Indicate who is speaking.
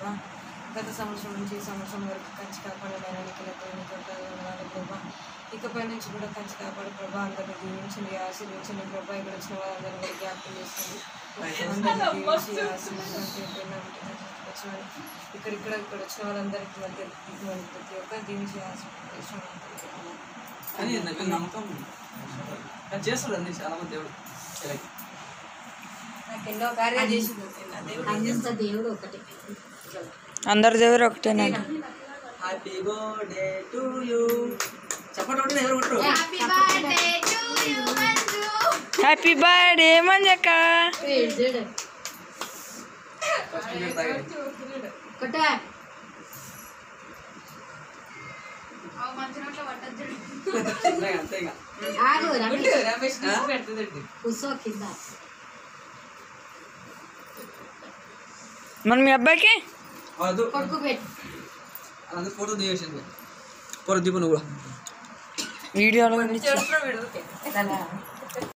Speaker 1: ప్రభా గత సంవత్సరం నుంచి ఈ సంవత్సరం వరకు కంచి కాపాడలేని నీకు నీకు వందనాలు ప్రభా ఇకపై నుంచి కూడా కంచి కాపాడు ప్రభా అందరిని దీవించండి ఆశీర్వించండి ప్రభా ఇక్కడ వచ్చిన వాళ్ళందరినీ కూడా జ్ఞాపకం చేస్తుంది అందరినీ దీవించి ఆశీర్వించండి వచ్చిన ఇక్కడ ఇక్కడ ఇక్కడ వచ్చిన వాళ్ళందరికీ మధ్య ఇటువంటి ప్రతి ఒక్కరు దీవించి ఆశీర్వించండి
Speaker 2: అని నాకు నమ్మకం ఉంది. అది చేస్తాడు అన్ని చాలా మంది దేవుడు ఇలా.
Speaker 1: నాకు ఎన్నో కార్యాలు చేసింది నా దేవుడు
Speaker 3: అంత దేవుడు ఒకటి
Speaker 4: అందరి దగ్గర ఒకటేనా
Speaker 2: హ్యాపీ బర్త్డే టు యూ చెప్పండి ఒకటి ఎవరు కొట్టరు
Speaker 4: హ్యాపీ బర్త్డే మంజక్క
Speaker 3: చూడు
Speaker 2: ఫస్ట్ మీరు తాగండి
Speaker 3: ఒకటే
Speaker 2: చిన్నగా అంతే ఇక
Speaker 3: ఆగు రమేష్
Speaker 1: రమేష్ నీకు పెడుతుందండి
Speaker 3: కూర్చో కింద
Speaker 4: మరి మీ అబ్బాయికి
Speaker 2: వద్దు
Speaker 3: కొడుకు పెట్టు
Speaker 2: అది ఫోటో తీసేసింది ఫోటో దీపు నువ్వు కూడా
Speaker 4: వీడియోలో
Speaker 1: చేస్తున్నాడు వీడు